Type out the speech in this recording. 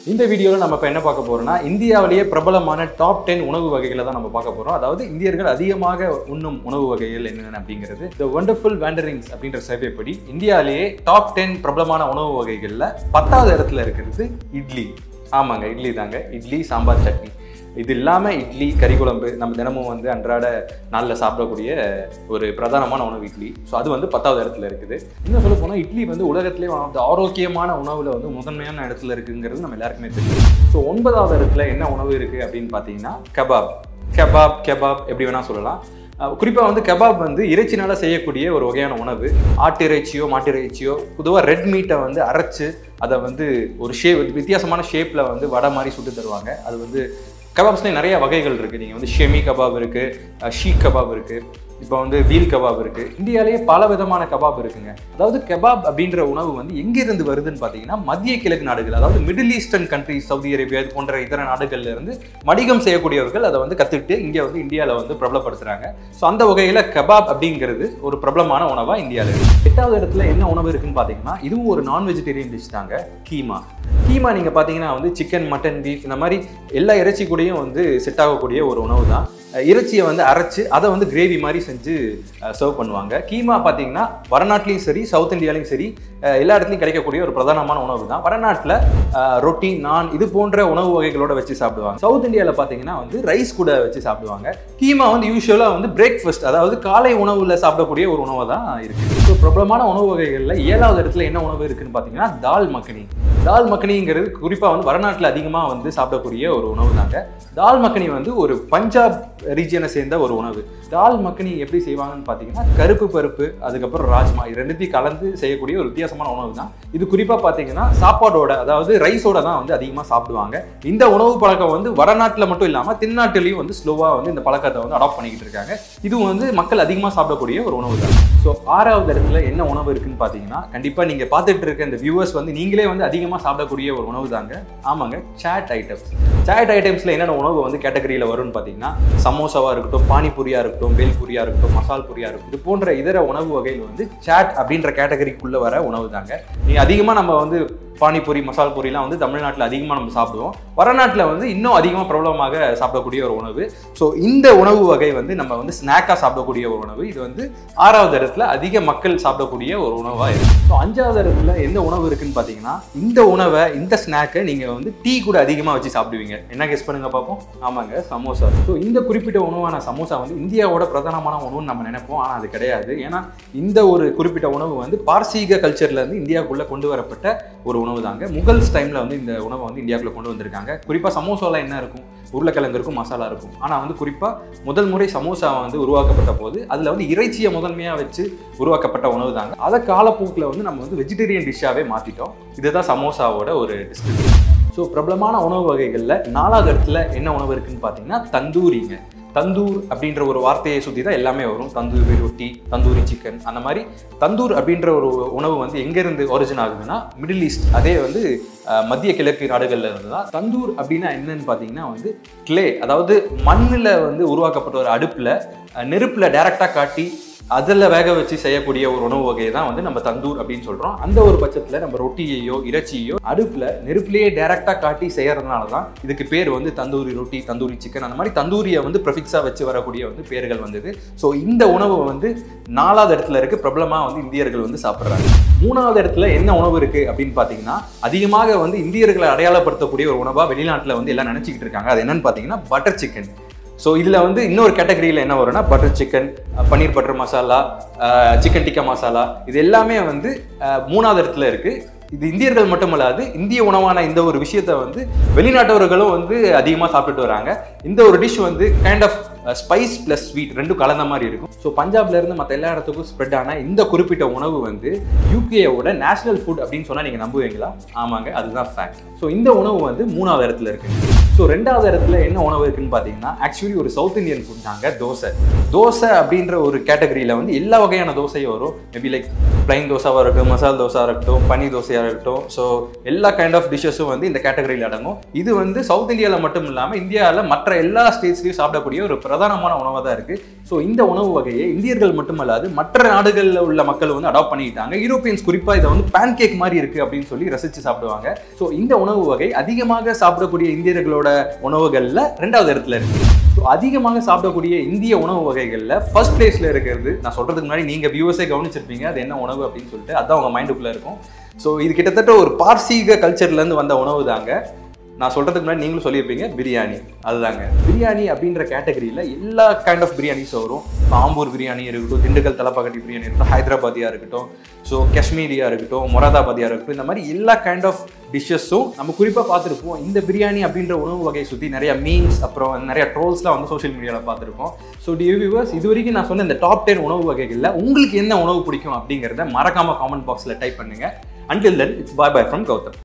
இந்த வீடியோவில் நம்ம இப்போ என்ன பார்க்க போறோம்னா இந்தியாவிலேயே பிரபலமான டாப் டென் உணவு வகைகளை தான் நம்ம பார்க்க போறோம் அதாவது இந்தியர்கள் அதிகமாக உண்ணும் உணவு வகைகள் என்னென்ன அப்படிங்கிறது த ஒண்டர்ஃபுல் வேண்டரிங்ஸ் அப்படின்ற சர்வே படி இந்தியாவிலேயே டாப் டென் பிரபலமான உணவு வகைகளில் பத்தாவது இடத்துல இருக்கிறது இட்லி ஆமாங்க இட்லி தாங்க இட்லி சாம்பார் சட்னி இது இல்லாமல் இட்லி கறி குழம்பு நம்ம தினமும் வந்து அன்றாட நாளில் சாப்பிடக்கூடிய ஒரு பிரதானமான உணவு இட்லி ஸோ அது வந்து பத்தாவது இடத்துல இருக்குது இன்னும் சொல்ல போனால் இட்லி வந்து உலகத்திலே ஒன் ஆஃப் த ஆரோக்கியமான உணவில் வந்து முதன்மையான இடத்துல இருக்குங்கிறது நம்ம எல்லாருக்குமே தெரியும் ஸோ ஒன்பதாவது இடத்துல என்ன உணவு இருக்குது அப்படின்னு பார்த்தீங்கன்னா கபாப் கபாப் கெபாப் எப்படி வேணால் சொல்லலாம் குறிப்பாக வந்து கபாப் வந்து இறைச்சினால செய்யக்கூடிய ஒரு வகையான உணவு ஆட்டு இறைச்சியோ மாட்டு இறைச்சியோ பொதுவாக ரெட் மீட்டை வந்து அரைச்சு அதை வந்து ஒரு ஷேப் வித்தியாசமான ஷேப்பில் வந்து வடை மாதிரி சுட்டு தருவாங்க அது வந்து கபாப்ஸ்லேயே நிறைய வகைகள் இருக்குது நீங்கள் வந்து ஷெமி கபாப் இருக்குது ஷீக் கபாப் இருக்குது இப்போ வந்து வீல் கபாப் இருக்குது இந்தியாவிலேயே பல விதமான கபாப் இருக்குங்க அதாவது கபாப் அப்படின்ற உணவு வந்து எங்கேருந்து வருதுன்னு பார்த்தீங்கன்னா மத்திய கிழக்கு நாடுகள் அதாவது middle eastern country Saudi Arabia இது போன்ற இதர நாடுகள்ல இருந்து வணிகம் செய்யக்கூடியவர்கள் அதை வந்து கற்றுக்கிட்டு இங்கே வந்து இந்தியாவில் வந்து பிரபலப்படுத்துகிறாங்க ஸோ அந்த வகையில் கபாப் அப்படிங்கிறது ஒரு பிரபலமான உணவாக இந்தியாவில் இருக்குது எட்டாவது இடத்துல என்ன உணவு இருக்குன்னு பார்த்தீங்கன்னா இதுவும் ஒரு நான் வெஜிடேரியன் டிஷ் தாங்க கீமா கீமா நீங்கள் பார்த்தீங்கன்னா வந்து சிக்கன் மட்டன் பீஃப் இந்த மாதிரி எல்லா இறைச்சி கூடயும் வந்து செட் ஆகக்கூடிய ஒரு உணவு தான் இறைச்சியை வந்து அரைச்சு அதை வந்து கிரேவி மாதிரி செஞ்சு சர்வ் பண்ணுவாங்க கீமா பார்த்தீங்கன்னா வடநாட்டிலையும் சரி சவுத் இந்தியாலையும் சரி எல்லா இடத்துலையும் கிடைக்கக்கூடிய ஒரு பிரதானமான உணவு தான் வடநாட்டில் ரொட்டி நான் இது போன்ற உணவு வகைகளோட வச்சு சாப்பிடுவாங்க சவுத் இந்தியாவில் பார்த்தீங்கன்னா வந்து ரைஸ் கூட வச்சு சாப்பிடுவாங்க கீமா வந்து யூஸ்வலாக வந்து பிரேக்ஃபாஸ்ட் அதாவது காலை உணவில் சாப்பிடக்கூடிய ஒரு உணவு தான் இருக்குது ஸோ பிரபலமான உணவு வகைகளில் ஏழாவது இடத்துல என்ன உணவு இருக்குன்னு பார்த்தீங்கன்னா தால் மக்கனி தால் மக்கனிங்கிறது குறிப்பாக வந்து வடநாட்டில் அதிகமாக வந்து சாப்பிடக்கூடிய ஒரு உணவு தாங்க தால் மக்கனி வந்து ஒரு பஞ்சாப் ரீஜியனை சேர்ந்த ஒரு உணவு தால் மக்கனி எப்படி செய்வாங்கன்னு பார்த்தீங்கன்னா கருப்பு பருப்பு அதுக்கப்புறம் ராஜ்மா இது ரெண்டுத்தையும் கலந்து செய்யக்கூடிய ஒரு வித்தியாசமான உணவு தான் இது குறிப்பாக பார்த்தீங்கன்னா சாப்பாடோட அதாவது ரைஸோட தான் வந்து அதிகமாக சாப்பிடுவாங்க இந்த உணவு பழக்கம் வந்து வடநாட்டில் மட்டும் இல்லாமல் தென்னாட்டிலையும் வந்து ஸ்லோவாக வந்து இந்த பழக்கத்தை வந்து அடாப்ட் பண்ணிக்கிட்டு இருக்காங்க இதுவும் வந்து மக்கள் அதிகமாக சாப்பிடக்கூடிய ஒரு உணவு தான் ஸோ ஆறாவது இடத்துல என்ன உணவு இருக்குன்னு பார்த்தீங்கன்னா கண்டிப்பாக நீங்கள் பார்த்துட்டு இருக்க இந்த வியூவர்ஸ் வந்து நீங்களே வந்து அதிகமாக சாப்பிடக்கூடிய ஒரு உணவு தாங்க ஆமாங்க சாட் ஐட்டம்ஸ் சாட் ஐட்டம்ஸில் என்னென்ன உணவு வந்து கேட்டகரியில் வரும்னு பார்த்தீங்கன்னா சமோசாவாக இருக்கட்டும் பானிபூரியாக இருக்கட்டும் பேல்பூரியாக இருக்கட்டும் மசால் பூரியாக இருக்கட்டும் இது போன்ற இதர உணவு வகைகள் வந்து சாட் அப்படின்ற கேட்டகரிக்குள்ளே வர உணவு தாங்க நீங்கள் அதிகமாக நம்ம வந்து பானிபூரி மசால் பூரிலாம் வந்து தமிழ்நாட்டில் அதிகமாக நம்ம சாப்பிடுவோம் வடநாட்டில் வந்து இன்னும் அதிகமாக பிரபலமாக சாப்பிடக்கூடிய ஒரு உணவு ஸோ இந்த உணவு வகை வந்து நம்ம வந்து ஸ்நாக்காக சாப்பிடக்கூடிய ஒரு உணவு இது வந்து ஆறாவது இடத்துல அதிக மக்கள் சாப்பிடக்கூடிய ஒரு உணவாக இருக்குது ஸோ அஞ்சாவது இடத்துல எந்த உணவு இருக்குன்னு பார்த்தீங்கன்னா இந்த உணவை இந்த ஸ்நாக்கை நீங்கள் வந்து டீ கூட அதிகமாக வச்சு சாப்பிடுவீங்க என்ன கெஸ் பண்ணுங்க பார்ப்போம் ஆமாங்க சமோசா ஸோ இந்த குறிப்பிட்ட உணவான சமோசா வந்து இந்தியாவோட பிரதானமான உணவுன்னு நம்ம நினைப்போம் ஆனால் அது கிடையாது ஏன்னா இந்த ஒரு குறிப்பிட்ட உணவு வந்து பார்சீக கல்ச்சர்லேருந்து இந்தியாவுக்குள்ளே கொண்டு வரப்பட்ட ஒரு உணவு தாங்க முகல்ஸ் டைமில் வந்து இந்த உணவை வந்து இந்தியாவுக்குள்ள கொண்டு வந்திருக்காங்க குறிப்பாக சமோசாவில் என்ன இருக்கும் உருளைக்கிழங்கு இருக்கும் மசாலா இருக்கும் ஆனால் வந்து குறிப்பாக முதல் முறை சமோசா வந்து உருவாக்கப்பட்ட போது அதில் வந்து இறைச்சியை முதன்மையாக வச்சு உருவாக்கப்பட்ட உணவு தாங்க அதை காலப்போக்கில் வந்து நம்ம வந்து வெஜிடேரியன் டிஷ்ஷாகவே மாற்றிட்டோம் இதுதான் சமோசாவோட ஒரு டிஸ்கிரிப்ஷன் ஸோ பிரபலமான உணவு வகைகளில் நாலாவது இடத்துல என்ன உணவு இருக்குன்னு பார்த்தீங்கன்னா தந்தூரிங்க தந்தூர் அப்படின்ற ஒரு வார்த்தையை சுற்றி தான் எல்லாமே வரும் தந்தூரி ரொட்டி தந்தூரி சிக்கன் அந்த மாதிரி தந்தூர் அப்படின்ற ஒரு உணவு வந்து எங்கேருந்து ஒரிஜின் ஆகுதுன்னா மிடில் ஈஸ்ட் அதே வந்து மத்திய கிழக்கு நாடுகளில் இருந்து தான் தந்தூர் அப்படின்னா என்னன்னு பார்த்தீங்கன்னா வந்து கிளே அதாவது மண்ணில் வந்து உருவாக்கப்பட்ட ஒரு அடுப்பில் நெருப்பில் டைரெக்டாக காட்டி அதில் வேக வச்சு செய்யக்கூடிய ஒரு உணவு வகையை தான் வந்து நம்ம தந்தூர் அப்படின்னு சொல்கிறோம் அந்த ஒரு பட்சத்தில் நம்ம ரொட்டியையோ இறைச்சியோ அடுப்பில் நெருப்பிலேயே டேரெக்டாக காட்டி செய்யறதுனால தான் இதுக்கு பேர் வந்து தந்தூரி ரொட்டி தந்தூரி சிக்கன் அந்த மாதிரி தந்தூரியை வந்து ப்ரிஃபிக்ஸாக வச்சு வரக்கூடிய வந்து பேர்கள் வந்தது ஸோ இந்த உணவு வந்து நாலாவது இடத்துல இருக்கு பிரபலமாக வந்து இந்தியர்கள் வந்து சாப்பிட்றாங்க மூணாவது இடத்துல என்ன உணவு இருக்குது அப்படின்னு பார்த்தீங்கன்னா அதிகமாக வந்து இந்தியர்களை அடையாளப்படுத்தக்கூடிய ஒரு உணவாக வெளிநாட்டில் வந்து எல்லாம் நினச்சிக்கிட்டு இருக்காங்க அது என்னன்னு பார்த்தீங்கன்னா பட்டர் சிக்கன் ஸோ இதில் வந்து இன்னொரு கேட்டகரியில் என்ன வரும்னா butter chicken paneer butter masala chicken tikka masala இது எல்லாமே வந்து மூணாவது இடத்துல இருக்குது இது இந்தியர்கள் மட்டுமல்லாது இந்திய உணவான இந்த ஒரு விஷயத்தை வந்து வெளிநாட்டவர்களும் வந்து அதிகமாக சாப்பிட்டுட்டு வராங்க இந்த ஒரு டிஷ் வந்து kind of spice plus sweet ரெண்டும் கலந்த மாதிரி இருக்கும் ஸோ பஞ்சாப்ல இருந்து மற்ற எல்லா இடத்துக்கும் ஸ்ப்ரெட் ஆன இந்த குறிப்பிட்ட உணவு வந்து யூகேயோட நேஷனல் ஃபுட் அப்படின்னு சொன்னால் நீங்கள் நம்புவீங்களா ஆமாங்க அதுதான் ஃபேக்ட் ஸோ இந்த உணவு வந்து மூணாவது இடத்துல இருக்கு ஸோ ரெண்டாவது இடத்துல என்ன உணவு இருக்குன்னு பார்த்தீங்கன்னா ஆக்சுவலி ஒரு சவுத் இந்தியன் ஃபுட் தாங்க தோசை தோசை அப்படின்ற ஒரு கேட்டகரியில் வந்து எல்லா வகையான தோசையும் வரும் மேபி லைக் பிளைன் தோசாவாக இருக்கட்டும் மசால் தோசாக இருக்கட்டும் பனீர் தோசையாக இருக்கட்டும் ஸோ எல்லா கைண்ட் ஆஃப் டிஷ்ஷஸும் வந்து இந்த கேட்டகரியில் அடங்கும் இது வந்து சவுத் இந்தியாவில் மட்டும் இல்லாமல் இந்தியாவில் மற்ற எல்லா ஸ்டேட்ஸ்லையும் சாப்பிடக்கூடிய ஒரு பிரதானமான உணவாக தான் இருக்கு ஸோ இந்த உணவு வகையை இந்தியர்கள் மட்டுமல்லாது மற்ற நாடுகளில் உள்ள மக்கள் வந்து அடாப்ட் பண்ணிக்கிட்டாங்க யூரோப்பியன்ஸ் குறிப்பாக இதை வந்து பேன் கேக் மாதிரி இருக்கு அப்படின்னு சொல்லி ரசிச்சு சாப்பிடுவாங்க ஸோ இந்த உணவு வகை அதிகமாக சாப்பிடக்கூடிய இந்தியர்களோட உணவுகளில் ரெண்டாவது இடத்துல இருக்கு ஸோ அதிகமாக சாப்பிடக்கூடிய இந்திய உணவு வகைகளில் ஃபர்ஸ்ட் பிளேஸ்ல இருக்கிறது நான் சொல்றதுக்கு முன்னாடி நீங்க வியூவர்ஸே கவனிச்சிருப்பீங்க அது என்ன உணவு அப்படின்னு சொல்லிட்டு அதான் உங்க மைண்டுக்குள்ள இருக்கும் ஸோ இது கிட்டத்தட்ட ஒரு பார்சீக கல்ச்சர்ல இருந்து வந்த உணவு தாங்க நான் சொல்றதுக்கு முன்னாடி நீங்களும் சொல்லியிருப்பீங்க பிரியாணி அதுதாங்க பிரியாணி அப்படின்ற கேட்டகரியில் எல்லா கைண்ட் ஆஃப் பிரியாணிஸ் வரும் இப்போ ஆம்பூர் பிரியாணி இருக்கட்டும் திண்டுக்கல் தலப்பாக்கட்டி பிரியாணி இருக்கட்டும் ஹைதராபாத்தியா இருக்கட்டும் ஸோ காஷ்மீரியா இருக்கட்டும் மொராதாபாதியா இருக்கட்டும் இந்த மாதிரி எல்லா கைண்ட் ஆஃப் டிஷ்ஷஸும் நம்ம குறிப்பாக பார்த்துருப்போம் இந்த பிரியாணி அப்படின்ற உணவு வகையை சுற்றி நிறைய மீம்ஸ் அப்புறம் நிறைய ட்ரோல்ஸ்லாம் வந்து சோஷியல் மீடியாவில் பார்த்துருப்போம் ஸோ டியூ வியூவர்ஸ் இது வரைக்கும் நான் சொன்ன இந்த டாப் டென் உணவு வகைகளில் உங்களுக்கு என்ன உணவு பிடிக்கும் அப்படிங்கிறத மறக்காம காமெண்ட் பாக்ஸில் டைப் பண்ணுங்க until then it's bye bye from Gautham